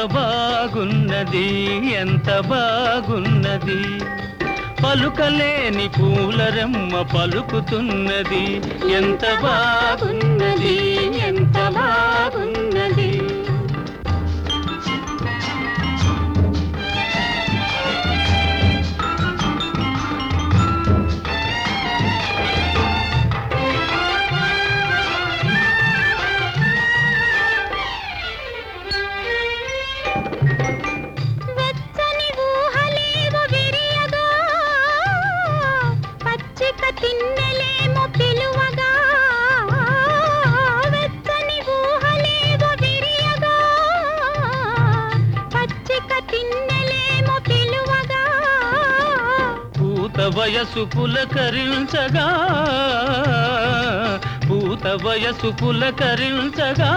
బాగున్నది ఎంత బాగున్నది పలుకలేని పూలరెమ్మ పలుకుతున్నది ఎంత బాగున్నది ఎంత బాగున్నది వెచ్చని ఊహలేవో విరియగా పచ్చిక తిన్నెలేమో పిలువగా వెచ్చని ఊహలేవో విరియగా పచ్చిక తిన్నెలేమో పిలువగా పూత వయసు పులకరించగా పూత వయసు పులకరించగా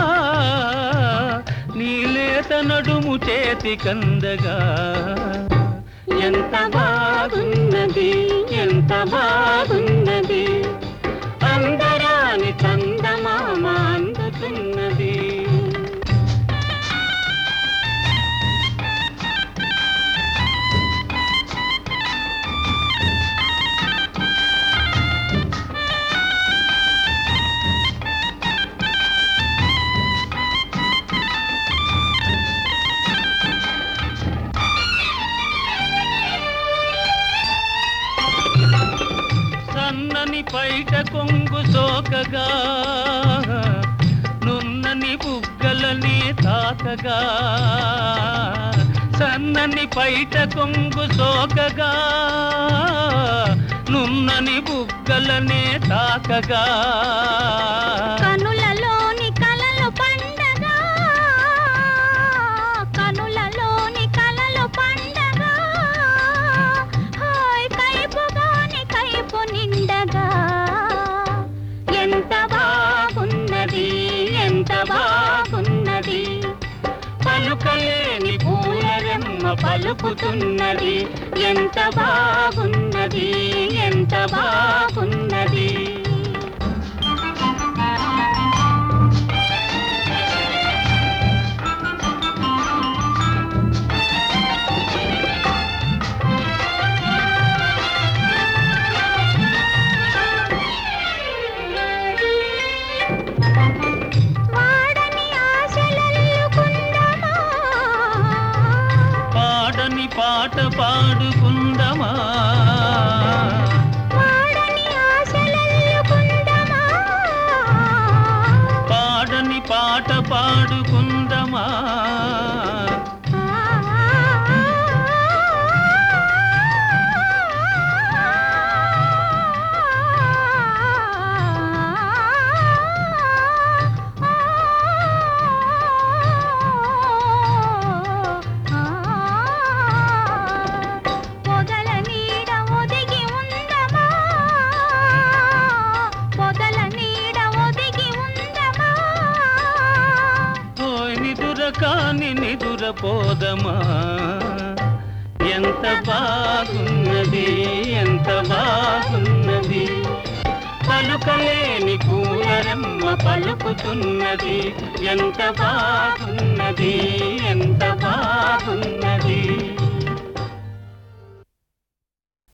నీలేత నడుము చేతి కందగా ఎంత బాగున్నది ఎంత బాగున్నది అందరాని చందమామ అందుతున్నది సన్నని పైట కొంగు సోకగా నున్నని బుగ్గలని తాకగా సన్నని పైట కొంగు సోకగా నున్నని బుగ్గలనే తాకగా కనులలోని కలలు పండగ కనులలోని కలలు పండగ హాయ్ కైపుగాని కైపు నిండగా ఎంత బాగున్నది ఎంత బాగున్నది పలుకలేని పూలరెమ్మ పలుకుతున్నది ఎంత బాగున్నది ఎంత బాగున్నది వాడని ఆశలల్లుకుందమా పాడని పాట పాడుకుందమా వాడని ఆశలల్లుకుందమా పాడని పాట పాడుకుందమా పొదల నీడ ఒదిగి ఉందమా పొదల నీడ ఒదిగి ఉందమా ఓయ్ నిదుర కాని నిదుర పోదమా ఎంత బాగున్నది ఎంత బాగున్నది పలుకలేని పూలరెమ్మ పలుకుతున్నది ఎంత బాగున్నది